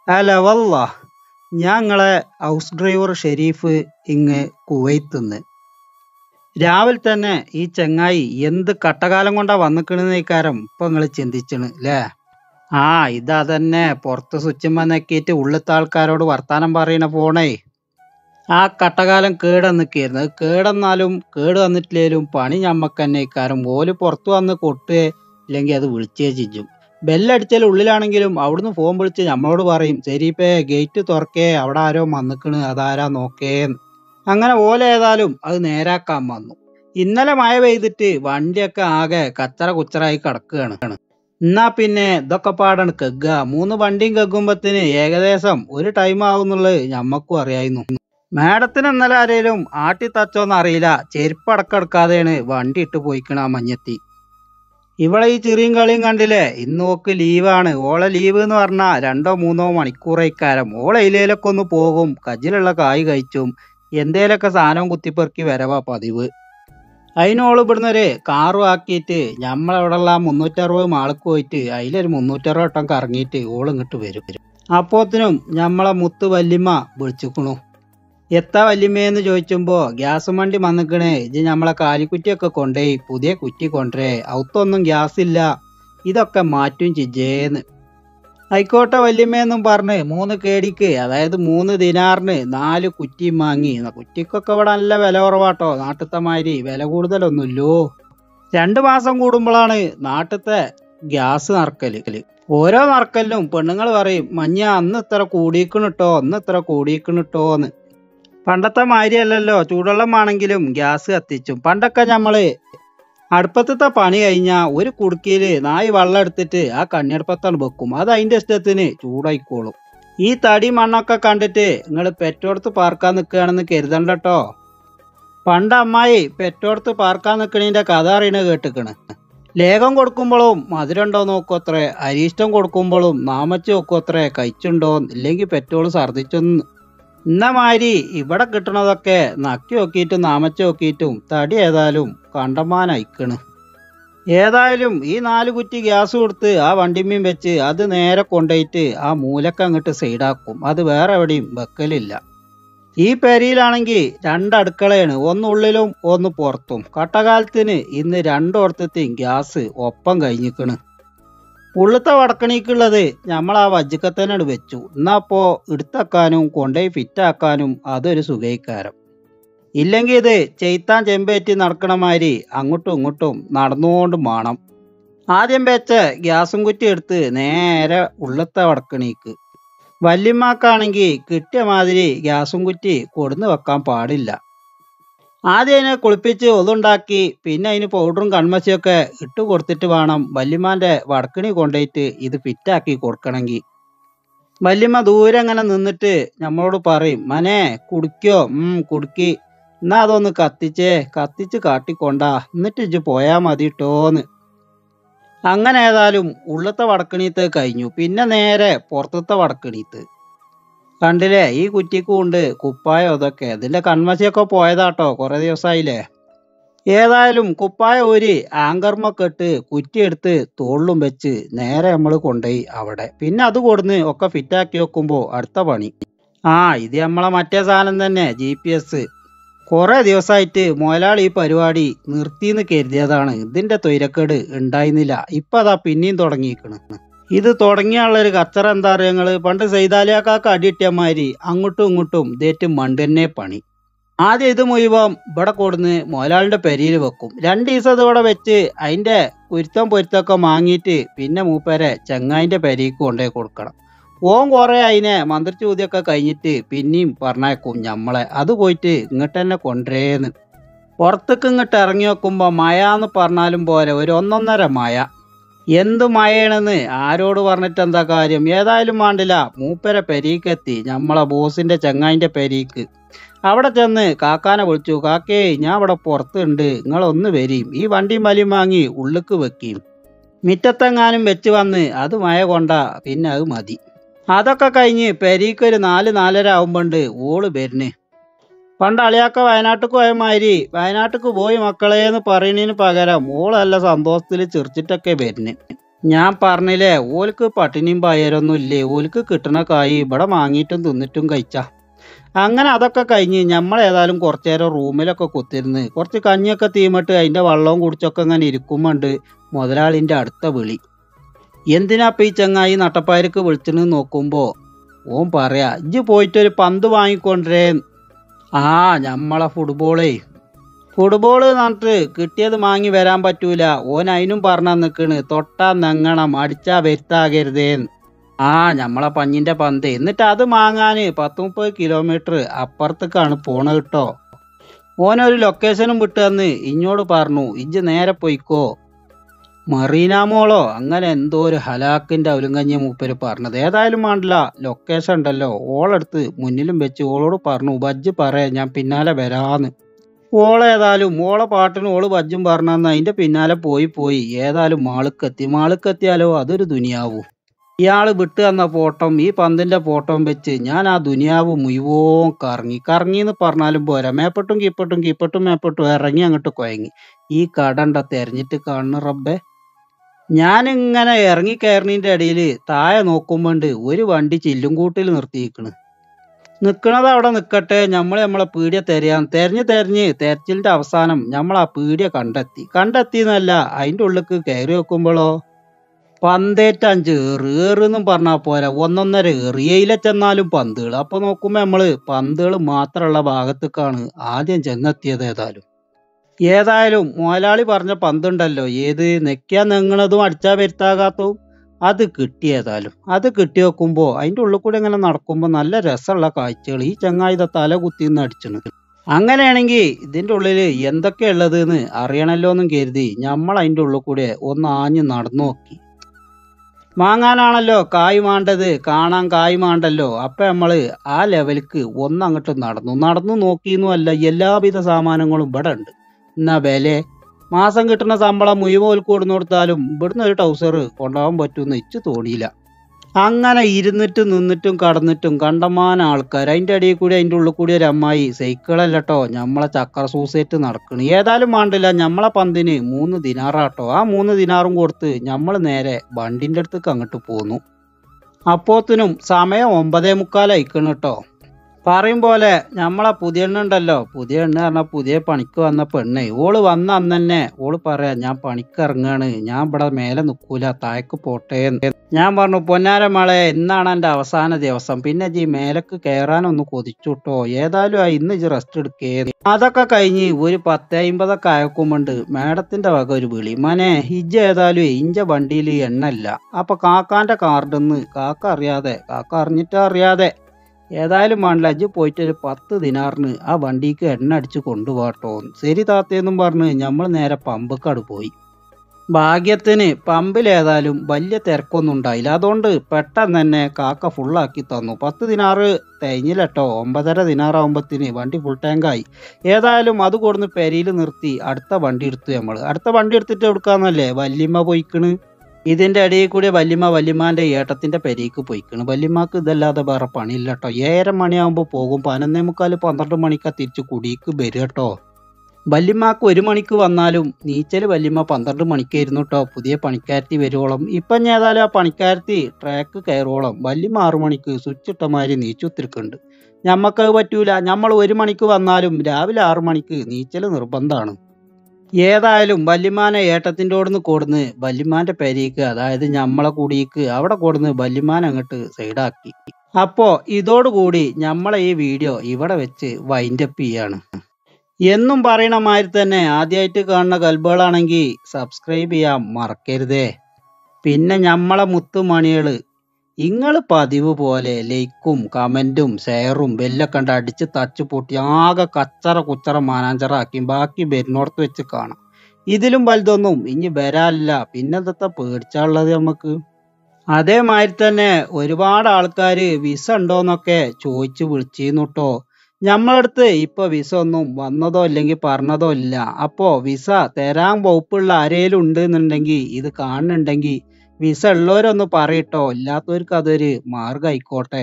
അല്ല വല്ല ഞങ്ങളെ ഹൗസ് ഡ്രൈവർ ഷെരീഫ് ഇങ്ങ് കുവൈത്തുനിന്ന് രാവിലെ തന്നെ ഈ ചങ്ങായി എന്ത് കട്ടകാലം കൊണ്ടാ വന്നിക്കണെന്നേക്കാരം ഇപ്പൊ നിങ്ങള് ചിന്തിച്ചണ് ല്ലേ ആ ഇതാ തന്നെ പുറത്ത് സ്വിച്ചുമ്മ നെക്കിയിട്ട് ഉള്ളിത്തെ ആൾക്കാരോട് വർത്താനം പറയണ ഫോണേ ആ കട്ടകാലം കേടന്നിക്കായിരുന്നു അത് കേടെന്നാലും കേട് വന്നിട്ടില്ലേലും പണി ഞമ്മക്ക് തന്നെ ഇക്കാരം ഓല് പുറത്തു വന്ന് കൊട്ടുകയെ ഇല്ലെങ്കിൽ അത് വിളിച്ചേ ചിജും ബെല്ലടിച്ചാൽ ഉള്ളിലാണെങ്കിലും അവിടുന്ന് ഫോൺ വിളിച്ച് നമ്മളോട് പറയും ശരിപ്പേ ഗേറ്റ് തുറക്കേ അവിടെ ആരോ വന്നിക്കണ് അതാരാ നോക്കേന്ന് അങ്ങനെ ഓല ഏതായാലും അത് നേരാക്കാൻ വന്നു ഇന്നലെ മഴ പെയ്തിട്ട് വണ്ടിയൊക്കെ ആകെ കച്ചറ കുച്ചറായി കിടക്കുകയാണ് എന്നാ പിന്നെ ഇതൊക്കെ പാടാണ് കെഗ്ഗ മൂന്ന് വണ്ടിയും കെഗ്ഗുമ്പത്തിന് ഏകദേശം ഒരു ടൈം ആവുന്നുള്ളത് ഞമ്മക്കും അറിയായിരുന്നു മാഡത്തിന് ഇന്നലെ ആരേലും ആട്ടി തച്ചോന്ന് അറിയില്ല ചെരുപ്പ് അടക്കെടുക്കാതെയാണ് വണ്ടി ഇട്ട് പോയിക്കണ ആ മഞ്ഞത്തി ഇവളെ ഈ ചെറിയും കളിയും കണ്ടില്ലേ ഇന്ന് ഓക്ക് ലീവാണ് ഓളെ ലീവ് എന്ന് പറഞ്ഞാ രണ്ടോ മൂന്നോ മണിക്കൂറേക്കാരം ഓളെ ഇലയിലൊക്കെ ഒന്ന് പോകും കജിലുള്ള കായ് കഴിച്ചും എന്തേലൊക്കെ സാധനം കുത്തിപ്പെറുക്കി വരവാ പതിവ് അതിനോള് ഇവിടുന്ന് ഒരു കാറും ആക്കിയിട്ട് ഞമ്മളവിടെയുള്ള മുന്നൂറ്ററുപത് മാൾക്ക് പോയിട്ട് അതിലൊരു മുന്നൂറ്ററുപത് വട്ടം കറങ്ങിയിട്ട് ഓള് ഇങ്ങോട്ട് വരും അപ്പോത്തിനും ഞമ്മളെ മുത്ത് വല്യമ്മ വിളിച്ചിക്കണു എത്താ വല്യമ്മയെന്ന് ചോദിച്ചുമ്പോ ഗ്യാസ് വണ്ടി വന്നിക്കണേ ഇത് ഞമ്മളെ കാലിക്കുറ്റിയൊക്കെ കൊണ്ടേ പുതിയ കുറ്റി കൊണ്ടേ ഔത്തൊന്നും ഗ്യാസ് ഇല്ല ഇതൊക്കെ മാറ്റും ചിജേന്ന് ആയിക്കോട്ടെ വല്യമ്മയെന്നും പറഞ്ഞ് മൂന്ന് കേടിക്ക് അതായത് മൂന്ന് ദിനാറിന് നാല് കുറ്റിയും വാങ്ങി ന- കുറ്റിക്കൊക്കെ ഇവിടെ നല്ല വില കുറവാട്ടോ നാട്ടിലത്തെ മാതിരി വില കൂടുതലൊന്നുമില്ലോ രണ്ട് മാസം കൂടുമ്പോഴാണ് നാട്ടിലത്തെ ഗ്യാസ് നറക്കല് ഓരോ നറക്കലിനും പെണ്ണുങ്ങൾ പറയും മഞ്ഞ അന്ന് ഇത്ര കൂടിയിക്കണിട്ടോ അന്ന് ഇത്ര കൂടിയിക്കണിട്ടോന്ന് പണ്ടത്തെ മാതിരിയല്ലല്ലോ ചൂടുവെള്ളം ആണെങ്കിലും ഗ്യാസ് കത്തിച്ചും പണ്ടൊക്കെ ഞമ്മള് അടുപ്പത്തത്തെ പണി കഴിഞ്ഞാ ഒരു കുടുക്കിയില് നായി വെള്ളം എടുത്തിട്ട് ആ കണ്ണിയടുപ്പത്താണ് വെക്കും അത് അതിന്റെ ഇഷ്ടത്തിന് ചൂടായിക്കോളും ഈ തടി മണ്ണൊക്കെ കണ്ടിട്ട് നിങ്ങൾ പെറ്റോടത്ത് പാർക്കാൻ നിൽക്കുകയാണെന്ന് കരുതണ്ടട്ടോ പണ്ട് അമ്മായി പെറ്റോടത്ത് പാർക്കാൻ നിൽക്കണതിന്റെ കഥ അറിയണ കേട്ടിക്കണ് ലേഖം കൊടുക്കുമ്പോഴും മധുരണ്ടോ നോക്കോത്രേ അരിഷ്ടം കൊടുക്കുമ്പോഴും നാമച്ച് നോക്കോത്രേ കഴിച്ചുണ്ടോ ഇല്ലെങ്കിൽ പെറ്റോള് ഛർദിച്ചൊന്ന് ഇന്ന മാതിരി ഇവിടെ കിട്ടണതൊക്കെ നക്കി നോക്കിയിട്ടും നാമച്ച് നോക്കിയിട്ടും തടി ഏതായാലും കണ്ടമാനയിക്കണ് ഏതായാലും ഈ നാല് കുറ്റി ഗ്യാസ് കൊടുത്ത് ആ വണ്ടിമ്മയും വെച്ച് അത് നേരെ കൊണ്ടുപോയിട്ട് ആ മൂലക്ക് അങ്ങോട്ട് സൈഡാക്കും അത് വേറെ എവിടെയും വെക്കലില്ല ഈ പെരിയിലാണെങ്കിൽ രണ്ട് അടുക്കളയാണ് ഒന്ന് ഉള്ളിലും ഒന്ന് പുറത്തും കട്ടകാലത്തിന് ഇന്ന് രണ്ടോടത്തെയും ഗ്യാസ് ഒപ്പം കഴിഞ്ഞിക്കണ് ഉള്ളത്തെ വടക്കണിക്കുള്ളത് നമ്മൾ ആ വജ്ജക്കത്തന്നെ വെച്ചു എന്നാ അപ്പോ എടുത്തക്കാനും കൊണ്ടുപോയി ഫിറ്റാക്കാനും അതൊരു സുഖയിക്കാരം ഇല്ലെങ്കിൽ ഇത് ചെയ്ത്താൻ ചെമ്പേറ്റി നടക്കണ മാതിരി അങ്ങോട്ടും ഇങ്ങോട്ടും നടന്നുകൊണ്ട് വേണം ആദ്യം വെച്ച ഗ്യാസും കുറ്റി എടുത്ത് നേരെ ഉള്ളത്തെ വടക്കണിക്ക് വല്യമ്മാക്കാണെങ്കിൽ കിട്ടിയ മാതിരി ഗ്യാസും കുറ്റി കൊടുന്ന് വെക്കാൻ പാടില്ല ആദ്യം അതിനെ കുളിപ്പിച്ച് ഒതുണ്ടാക്കി പിന്നെ അതിന് പൗഡറും കൺമശിയൊക്കെ ഇട്ട് കൊടുത്തിട്ട് വേണം വല്യമ്മാന്റെ വടക്കണി കൊണ്ടുപോയിട്ട് ഇത് ഫിറ്റാക്കി കൊടുക്കണമെങ്കിൽ വല്യമ്മ ദൂരെ അങ്ങനെ നിന്നിട്ട് നമ്മളോട് പറയും മനെ കുടിക്കോ ഉം കുടുക്കി എന്നാ അതൊന്ന് കത്തിച്ചേ കത്തിച്ച് കാട്ടിക്കൊണ്ടാ എന്നിട്ട് ഇജ്ജ് പോയാ മതിട്ടോന്ന് അങ്ങനെ ഏതായാലും ഉള്ളത്തെ വടക്കണീത്ത് കഴിഞ്ഞു പിന്നെ നേരെ പുറത്തത്തെ വടക്കണീത്ത് കണ്ടില്ലേ ഈ കുറ്റിക്കും ഉണ്ട് കുപ്പായം അതൊക്കെ ഇതിന്റെ കൺമശിയൊക്കെ പോയതാട്ടോ കുറെ ദിവസമായില്ലേ ഏതായാലും കുപ്പായ ഒരു ആങ്കർമൊക്കെ ഇട്ട് കുറ്റിയെടുത്ത് തോളിലും വെച്ച് നേരെ നമ്മൾ കൊണ്ടുപോയി അവിടെ പിന്നെ അത് കൊടുന്ന് ഒക്കെ ഫിറ്റാക്കി വെക്കുമ്പോ അടുത്ത പണി ആ ഇത് നമ്മളെ മറ്റേ സാധനം തന്നെ ജി പി എസ് കുറെ ദിവസമായിട്ട് മുതലാളി ഈ പരിപാടി നിർത്തിന്ന് കരുതിയതാണ് ഇതിന്റെ തൊയിരക്കേട് ഉണ്ടായിരുന്നില്ല ഇപ്പൊ അതാ പിന്നെയും തുടങ്ങിയിരിക്കണ് ഇത് തുടങ്ങിയുള്ള ഒരു കച്ചറ എന്താ അറിയാ നിങ്ങള് പണ്ട് സൈതാലിയാക്കാക്ക് അടിയിട്ടിയമാതിരി അങ്ങോട്ടും ഇങ്ങോട്ടും ഇതേറ്റ് മണ്ടന്നെ പണി ആദ്യം ഇത് മുഴുവൻ ഇവിടെ കൊടുന്ന് മുതലാളിന്റെ പെരിയിൽ വെക്കും രണ്ട് ദിവസം ഇത് ഇവിടെ വെച്ച് അതിന്റെ കുരുത്തം പൊരുത്തൊക്കെ വാങ്ങിയിട്ട് പിന്നെ മൂപ്പരെ ചെങ്ങായിന്റെ പെരിക്ക് കൊണ്ടുപോയി കൊടുക്കണം ഓൻ കുറെ അതിനെ മന്ത്രിച്ചൂതിയൊക്കെ കഴിഞ്ഞിട്ട് പിന്നെയും പറഞ്ഞേക്കും ഞമ്മളെ അത് പോയിട്ട് ഇങ്ങോട്ട് തന്നെ കൊണ്ടുവരേന്ന് പുറത്തേക്ക് ഇങ്ങോട്ട് ഇറങ്ങി വെക്കുമ്പോ മഴ എന്ന് പറഞ്ഞാലും പോരെ ഒരു ഒന്നൊന്നര മഴ എന്ത് മഴയാണെന്ന് ആരോട് പറഞ്ഞിട്ട് എന്താ കാര്യം ഏതായാലും വേണ്ടില്ല മൂപ്പരെ പെരീക്കെത്തി ഞമ്മളെ ബോസിന്റെ ചെങ്ങായിന്റെ പെരീക്ക് അവിടെ ചെന്ന് കാക്കാനെ വിളിച്ചു കാക്കേ ഞാൻ ഇവിടെ പുറത്തുണ്ട് നിങ്ങളൊന്ന് വരീം ഈ വണ്ടിയും വലിയും വാങ്ങി ഉള്ളിക്ക് വെക്കും മിറ്റത്തെങ്ങാനും വെച്ച് വന്ന് അത് മഴ കൊണ്ട പിന്നെ അത് മതി അതൊക്കെ കഴിഞ്ഞ് പെരീക്ക് ഒരു നാല് നാലര ആവുമ്പോണ്ട് ഓള് വരുന്ന് പണ്ട് അളിയാക്ക വയനാട്ടിക്ക് പോയ മാതിരി വയനാട്ടിക്ക് പോയി മക്കളെ എന്ന് പറയുന്നതിന് പകരം ഓളല്ല സന്തോഷത്തിൽ ചിരിച്ചിട്ടൊക്കെ വരുന്ന് ഞാൻ പറഞ്ഞില്ലേ ഓൽക്ക് പട്ടിണിയും പയരൊന്നും ഇല്ലേ ഓൽക്ക് കിട്ടണ കായ് ഇവിടെ വാങ്ങിയിട്ടും തിന്നിട്ടും കഴിച്ച അങ്ങനെ അതൊക്കെ കഴിഞ്ഞ് നമ്മൾ ഏതായാലും കുറച്ചു നേരം റൂമിലൊക്കെ കുത്തിരുന്ന് കുറച്ച് കഞ്ഞിയൊക്കെ തീമിട്ട് അതിന്റെ വെള്ളവും കുടിച്ചൊക്കെ ഇങ്ങനെ ഇരിക്കുമ്പോണ്ട് മുതലാളിന്റെ അടുത്ത വിളി എന്തിനാ ഈ ചങ്ങായി നട്ടപ്പായർക്ക് വിളിച്ചെന്ന് നോക്കുമ്പോ ഓൻ പറയാ ഇജ്ജ് പോയിട്ട് ഒരു പന്ത് വാങ്ങിക്കൊണ്ടേ ആ ഞമ്മളെ ഫുട്ബോളേ ഫുട്ബോള് പറഞ്ഞിട്ട് കിട്ടിയത് വാങ്ങി വരാൻ പറ്റൂല ഓൻ അതിനും പറഞ്ഞ നിക്കണ് തൊട്ടാ നങ്ങണം അടിച്ചാ വരുത്താകരുതേ ആ ഞമ്മളെ പഞ്ഞിന്റെ പന്ത് എന്നിട്ട് അത് വാങ്ങാന് പത്ത് മുപ്പത് കിലോമീറ്റർ അപ്പുറത്തേക്കാണ് പോണ കേട്ടോ ഓനൊരു ലൊക്കേഷനും വിട്ടു തന്ന് ഇഞ്ഞോട് പറഞ്ഞു ഇജ്ജ് നേരെ പോയിക്കോ മറീനാമോളോ അങ്ങനെ എന്തോ ഒരു ഹലാക്കിന്റെ അവലുങ്കഞ്ഞ മൂപ്പര് പറഞ്ഞത് ഏതായാലും വേണ്ടില്ല ലൊക്കേഷൻ ഉണ്ടല്ലോ ഓളെടുത്ത് മുന്നിലും വെച്ച് ഓളോട് പറഞ്ഞു ബജ്ജ് പറയാ ഞാൻ പിന്നാലെ വരാന്ന് ഓളേതായാലും ഓളെ പാട്ടിന് ഓള് ബജ്ജും പറഞ്ഞന്ന് അതിന്റെ പിന്നാലെ പോയി പോയി ഏതായാലും മാളുക്കെത്തി മാളുക്കെത്തിയാലോ അതൊരു ദുനിയാവും ഇയാള് വിട്ടു തന്ന ഫോട്ടം ഈ പന്തിന്റെ ഫോട്ടോം വെച്ച് ഞാൻ ആ ദുനിയാവ് മുഴുവൻ കറങ്ങി കറങ്ങി എന്ന് പറഞ്ഞാലും പോരാ മേപ്പട്ടും കീപ്പട്ടും കീപ്പട്ടും മേപ്പട്ടും ഇറങ്ങി അങ്ങോട്ട് കുഴങ്ങി ഈ കടണ്ട തെരഞ്ഞിട്ട് കാണുന്ന റബ്ബെ ഞാനിങ്ങനെ ഇറങ്ങി കയറിനതിന്റെ ഇടയിൽ താഴെ നോക്കുമ്പോണ്ട് ഒരു വണ്ടി ചില്ലും കൂട്ടിൽ നിർത്തിയിരിക്കണ് നിക്കണത് അവിടെ നിക്കട്ടെ നമ്മൾ നമ്മളെ പീടിയ തെരയാൻ തെരഞ്ഞ് തെരഞ്ഞ് തെരച്ചിലിന്റെ അവസാനം നമ്മൾ ആ പീടിയ കണ്ടെത്തി കണ്ടെത്തി എന്നല്ല അതിന്റെ ഉള്ളിക്ക് കയറി വെക്കുമ്പോഴോ പന്തേറ്റ അഞ്ച് ഏറ് ഏറെന്നും പറഞ്ഞാ പോരാ ഒന്നൊന്നര ഏറിയയിലെ ചെന്നാലും പന്തുകൾ അപ്പൊ നോക്കുമ്പോ നമ്മള് പന്തുകൾ മാത്രമുള്ള ഭാഗത്തേക്കാണ് ആദ്യം ചെന്നെത്തിയത് ഏതായാലും ഏതായാലും മുതലാളി പറഞ്ഞ പന്തുണ്ടല്ലോ ഏത് നെക്കിയാ നെങ്ങണതും അടിച്ചാ വരുത്താകാത്തതും അത് കിട്ടി ഏതായാലും അത് കിട്ടി വെക്കുമ്പോ അതിന്റെ ഉള്ളിൽ കൂടെ ഇങ്ങനെ നടക്കുമ്പോ നല്ല രസമുള്ള കാഴ്ചകൾ ഈ ചങ്ങായി ഇതാ തല കുത്തിന്ന് അടിച്ചണ് അങ്ങനെയാണെങ്കിൽ ഇതിന്റെ ഉള്ളിൽ എന്തൊക്കെയാ ഉള്ളത് എന്ന് അറിയണല്ലോ എന്നും കരുതി നമ്മൾ അതിന്റെ ഉള്ളിൽ കൂടെ ഒന്ന് ആഞ്ഞ് നടന്നു നോക്കി വാങ്ങാനാണല്ലോ കായ് മാണ്ടത് കാണാൻ കായ് മാണ്ടല്ലോ അപ്പൊ നമ്മള് ആ ലെവലിക്ക് ഒന്നങ്ങോട്ട് നടന്നു നടന്നു നോക്കിയെന്നും അല്ല എല്ലാവിധ സാമാനങ്ങളും ഇവിടെ ഉണ്ട് എന്നാ വില മാസം കിട്ടുന്ന ശമ്പളം മുഴുവൻ ഓൽക്ക് കൊടുന്നു കൊടുത്താലും ഇവിടുന്ന് ഒരു ടൗസർ കൊണ്ടുപോകാൻ പറ്റുമെന്ന് ഇച്ച് തോന്നിയില്ല അങ്ങനെ ഇരുന്നിട്ടും നിന്നിട്ടും കടന്നിട്ടും കണ്ടമാന ആൾക്കാർ അതിന്റെ അടിയിൽ കൂടി അതിന്റെ ഉള്ളിൽ കൂടി ഒരു അമ്മായി സൈക്കിളല്ലട്ടോ ഞമ്മളെ ചക്ര സൂസേറ്റ് നടക്കണ് ഏതായാലും വേണ്ടില്ല ഞമ്മളെ പന്തിന് മൂന്ന് ദിനാറാട്ടോ ആ മൂന്ന് ദിനാറും കൊടുത്ത് നമ്മൾ നേരെ വണ്ടിന്റെ അടുത്തേക്ക് അങ്ങോട്ട് പോന്നു അപ്പോത്തിനും സമയം ഒമ്പതേ മുക്കാലായിക്കണ് കേട്ടോ പറയും പോലെ ഞമ്മളെ പുതിയ എണ്ണുണ്ടല്ലോ പുതിയ എണ്ണ പറഞ്ഞാൽ പുതിയ പണിക്ക് വന്ന പെണ്ണ് ഓള് വന്ന അന്ന് തന്നെ ഓള് പറയാ ഞാൻ പണിക്ക് ഇറങ്ങാണ് ഞാൻ ഇവിടെ മേലെ നിക്കൂല താഴേക്ക് പോട്ടെ എന്ന്. ഞാൻ പറഞ്ഞു പൊന്നാര മളെ ഇന്നാണ് എന്റെ അവസാന ദിവസം പിന്നെ ജി മേലക്ക് കയറാനൊന്ന് കൊതിച്ചുട്ടോ ഏതായാലും ആ ഇന്ന് ഇജ് റെസ്റ്റ് എടുക്കേ അതൊക്കെ കഴിഞ്ഞ് ഒരു പത്ത് അമ്പതൊക്കെ അയക്കുമ്പോണ്ട് മേഡത്തിന്റെ വക ഒരു വിളി മനെ ഇജ്ജ് ഏതായാലും ഇഞ്ച വണ്ടിയിൽ എണ്ണല്ല അപ്പൊ കാക്കാന്റെ കാർഡിന്ന് കാക്ക അറിയാതെ കാക്ക അറിഞ്ഞിട്ട് അറിയാതെ ഏതായാലും വേണ്ടില്ല അജ്ജ് പോയിട്ട് ഒരു പത്ത് ദിനാറിന് ആ വണ്ടിക്ക് എണ്ണ അടിച്ച് കൊണ്ടുപോകട്ടോ ശരി താത്തേന്നും പറഞ്ഞ് നമ്മൾ നേരെ പമ്പക്കാട് പോയി ഭാഗ്യത്തിന് പമ്പിൽ ഏതായാലും വലിയ തിരക്കൊന്നും ഉണ്ടായില്ല അതുകൊണ്ട് പെട്ടെന്ന് തന്നെ കാക്ക ഫുള്ളാക്കി തന്നു പത്ത് ദിനാറ് തേഞ്ഞില്ലട്ടോ ഒമ്പതര ദിനാറാവുമ്പത്തിന് വണ്ടി ഫുൾ ടാങ്കായി ഏതായാലും അത് കൊടുന്ന് പെരിയിൽ നിർത്തി അടുത്ത വണ്ടി എടുത്തു നമ്മൾ അടുത്ത വണ്ടി എടുത്തിട്ട് എടുക്കാന്നല്ലേ വല്യമ്മ പോയിക്കണ് ഇതിന്റെ ഇടയിൽ കൂടി വല്യമ്മ വല്യമ്മാന്റെ ഏട്ടത്തിന്റെ പെരേക്ക് പോയിക്കണ് വല്യമ്മക്ക് ഇതല്ലാതെ വേറെ പണിയില്ല കേട്ടോ ഏഴര മണിയാകുമ്പോ പോകും പതിനൊന്നേ മുക്കാല് പന്ത്രണ്ട് മണിക്കാ തിരിച്ച് കുടിക്ക് വരും കേട്ടോ വല്യമ്മക്ക് ഒരു മണിക്ക് വന്നാലും നീച്ചല് വല്യമ്മ പന്ത്രണ്ട് മണിക്കായിരുന്നു കേട്ടോ പുതിയ പണിക്കാരത്തി വരുവോളം ഇപ്പൊ ഞാൻ ഏതായാലും ആ പണിക്കാരത്തി ട്രാക്ക് കയറോളം വല്യമ്മ ആറു മണിക്ക് സ്വിച്ച് ഇട്ടമാതിരി നീച്ചുത്തിരിക്കുന്നുണ്ട് ഞമ്മക്കത് പറ്റൂല നമ്മൾ ഒരു മണിക്ക് വന്നാലും രാവിലെ ആറു മണിക്ക് നീച്ചല് നിർബന്ധമാണ് ഏതായാലും വല്യമാനെ ഏട്ടത്തിൻ്റെ ഓടുന്ന് കൊടുന്ന് വല്യമാന്റെ പെരേക്ക് അതായത് ഞമ്മളെ കുടിക്ക് അവിടെ കൊടുന്ന് വല്യമാൻ അങ്ങോട്ട് സൈഡാക്കി അപ്പോ ഇതോടുകൂടി ഞമ്മളെ ഈ വീഡിയോ ഇവിടെ വെച്ച് വൈൻഡപ്പ് ചെയ്യാണ് എന്നും പറയണ മാതിരി തന്നെ ആദ്യമായിട്ട് കാണുന്ന കൽബുകളാണെങ്കിൽ സബ്സ്ക്രൈബ് ചെയ്യാൻ മറക്കരുതേ പിന്നെ ഞമ്മളെ മുത്തുമണികള് ഇങ്ങള് പതിവ് പോലെ ലൈക്കും കമന്റും ഷെയറും ബെല്ലൊക്കെ കണ്ട് അടിച്ച് തച്ച് പൊട്ടി ആകെ കച്ചറ കുച്ചറ മാനാഞ്ചറാക്കി ബാക്കി വരുന്നോടത്ത് വെച്ച് കാണാം ഇതിലും വലുതൊന്നും ഇനി വരാനില്ല പിന്നെന്താ പേടിച്ചാളുള്ളത് നമുക്ക് അതേമാതിരി തന്നെ ഒരുപാട് ആൾക്കാര് വിസ ഉണ്ടോന്നൊക്കെ ചോദിച്ചു വിളിച്ചിരുന്നു കേട്ടോ ഞമ്മളടുത്ത് ഇപ്പൊ വിസ ഒന്നും വന്നതോ അല്ലെങ്കിൽ പറഞ്ഞതോ ഇല്ല അപ്പോ വിസ തരാൻ വകുപ്പുള്ള ആരേലും ഉണ്ട് എന്നുണ്ടെങ്കിൽ ഇത് കാണുന്നുണ്ടെങ്കിൽ വിസ ഉള്ളവരൊന്ന് പറയട്ടോ ഇല്ലാത്തവർക്ക് അതൊരു മാർഗമായിക്കോട്ടെ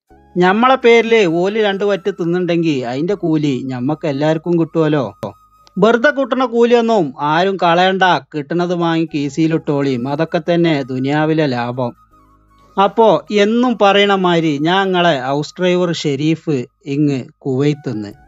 ഞമ്മളെ പേരില് ഓല് രണ്ടു പറ്റ് തിന്നുണ്ടെങ്കിൽ അതിന്റെ കൂലി ഞമ്മക്ക് എല്ലാവർക്കും കിട്ടുമല്ലോ വെറുതെ കിട്ടണ കൂലിയൊന്നും ആരും കളയണ്ട കിട്ടണത് വാങ്ങി കീസിയിലിട്ടോളിയും അതൊക്കെ തന്നെ ദുനിയാവിലെ ലാഭം അപ്പോ എന്നും പറയണ മാതിരി ഞങ്ങളെ ഹൗസ് ഡ്രൈവർ ഷെരീഫ് ഇങ്ങ് കുവൈത്തുന്ന്